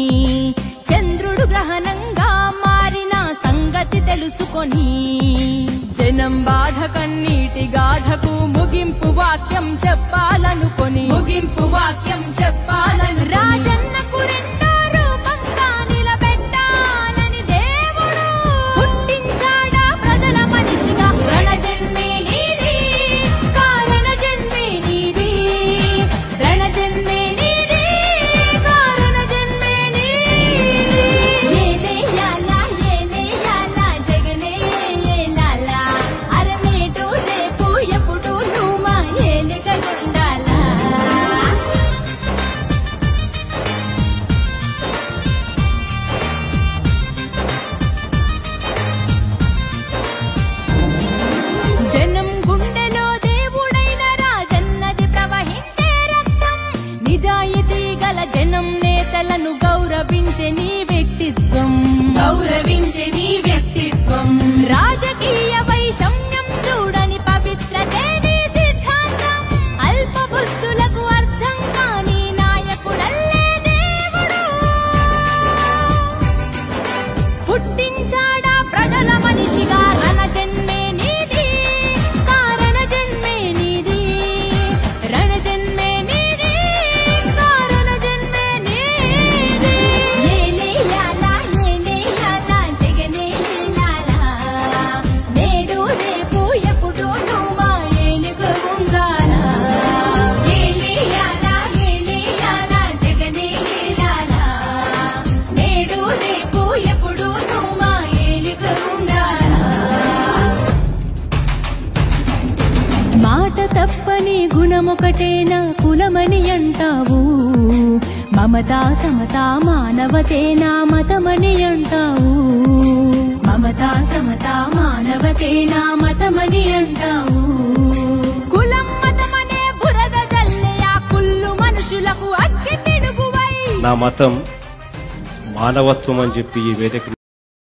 చంద్రుడు గ్రహణంగా మారిన సంగతి తెలుసుకొని జనం బాధ కన్నీటి గాథకు ముగింపు వాక్యం చెప్పాలనుకొని ముగింపు వాక్యం చెప్పాలను రాజన్నకు రెండో రూపంగా నిలబెట్టాలని దేవుడు పుట్టించాడా ప్రజల మనిషిగా రణజన్మే నీది కారణ జన్మే నీది రణజన్మే నీది కారణ జన్మే నీది ఏలే యాలా ఏలే యాలా జగనే ఏలాలా అరమేటు రేపు ఎప్పుడు నువ్వు మా ఏలిక గుండాలా జనం గుండెలో దేవుడైన రాజన్నది ప్రవహించే రక్తం నిజాయితీ గల జనం నేతలను గౌరవించే నీ వ్యక్తిత్వం గౌరవించే నీ వ్యక్తిత్వం రాజకీయ వైషమ్యం చూడని పవిత్రతే నీ సిద్ధాంతం అల్ప బుద్ధులకు అర్థం కాని నాయకుడల్లే దేవుడు పుట్టించాడా ప్రజల మనిషిగా రణ జన్మే నీది కారణ జన్మే నీది రణ జన్మే నీది కారణ జన్మే నీది ఏలే యాలా ఏలే యాలా జగనే లాలా నేడు రేపు ఎప్పుడు నువ్వు మా ఏలుగు ఉండాలా ఏలే యాలా ఏలే యాలా జగనే లాలా నేడు రేపు ఎప్పుడు నువ్వు మా ఏలుగు ఉండాలా మాట తప్పని గుణమొకటేనా కులమని అంటావు మమతా సమతా మానవతేనా మతమని అంటావు మమతా సమతా మానవతేనా మతమని అంటావు కులం మతమనే బురద జల్లే ఆ కుళ్ళు మనుషులకు అగ్గి పిడుగువై నా మతం మానవత్వం అని చెప్పి ఈ వేదిక